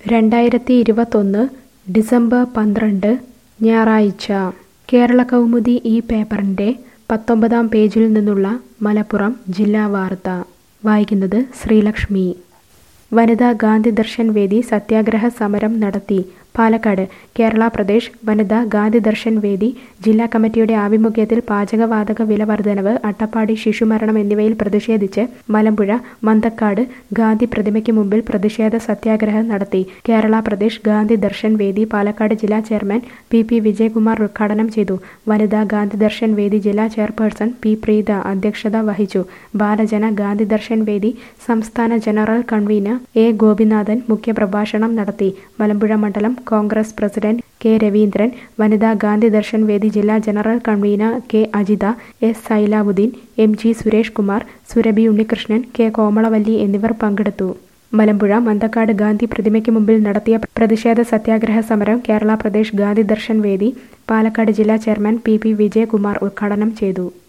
രണ്ടായിരത്തി ഇരുപത്തൊന്ന് ഡിസംബർ പന്ത്രണ്ട് ഞായറാഴ്ച കേരള കൗമുദി ഈ പേപ്പറിൻ്റെ പത്തൊമ്പതാം പേജിൽ നിന്നുള്ള മലപ്പുറം ജില്ലാ വാർത്ത വായിക്കുന്നത് ശ്രീലക്ഷ്മി വനിതാ ഗാന്ധി ദർശൻ വേദി സത്യാഗ്രഹ സമരം നടത്തി പാലക്കാട് കേരള പ്രദേശ് വനിതാ ഗാന്ധി ദർശൻ വേദി ജില്ലാ കമ്മിറ്റിയുടെ ആഭിമുഖ്യത്തിൽ പാചകവാതക വില വർധനവ് അട്ടപ്പാടി ശിശുമരണം എന്നിവയിൽ പ്രതിഷേധിച്ച് മലമ്പുഴ മന്തക്കാട് ഗാന്ധി പ്രതിമയ്ക്ക് മുമ്പിൽ പ്രതിഷേധ സത്യാഗ്രഹം നടത്തി കേരള പ്രദേശ് ഗാന്ധി ദർശൻ വേദി പാലക്കാട് ജില്ലാ ചെയർമാൻ പി പി വിജയകുമാർ ഉദ്ഘാടനം ചെയ്തു വനിതാ ഗാന്ധി ദർശൻ വേദി ജില്ലാ ചെയർപേഴ്സൺ പി പ്രീത അധ്യക്ഷത വഹിച്ചു ബാലജന ഗാന്ധി ദർശൻ വേദി സംസ്ഥാന ജനറൽ കൺവീനർ എ ഗോപിനാഥൻ മുഖ്യപ്രഭാഷണം നടത്തി മലമ്പുഴ മണ്ഡലം കോൺഗ്രസ് പ്രസിഡന്റ് കെ രവീന്ദ്രൻ വനിതാ ഗാന്ധി ദർശൻ വേദി ജില്ലാ general convener K Ajitha S Sailavudheen M G Suresh Kumar Surabhi Unnikrishnan K Komalavalli എന്നിവർ പങ്കെടുത്തു മലമ്പുഴ മന്തക്കാട് ഗാന്ധി പ്രതിമയ്ക്ക് മുമ്പിൽ നടത്തിയ പ്രതിഷേധ സത്യാഗ്രഹ സമരം കേരള പ്രദേശ് ഗാന്ധി ദർശൻ വേദി പാലക്കാട് ജില്ലാ ചെയർമാൻ പി പി വിജയകുമാർ ഉദ്ഘാടനം ചെയ്തു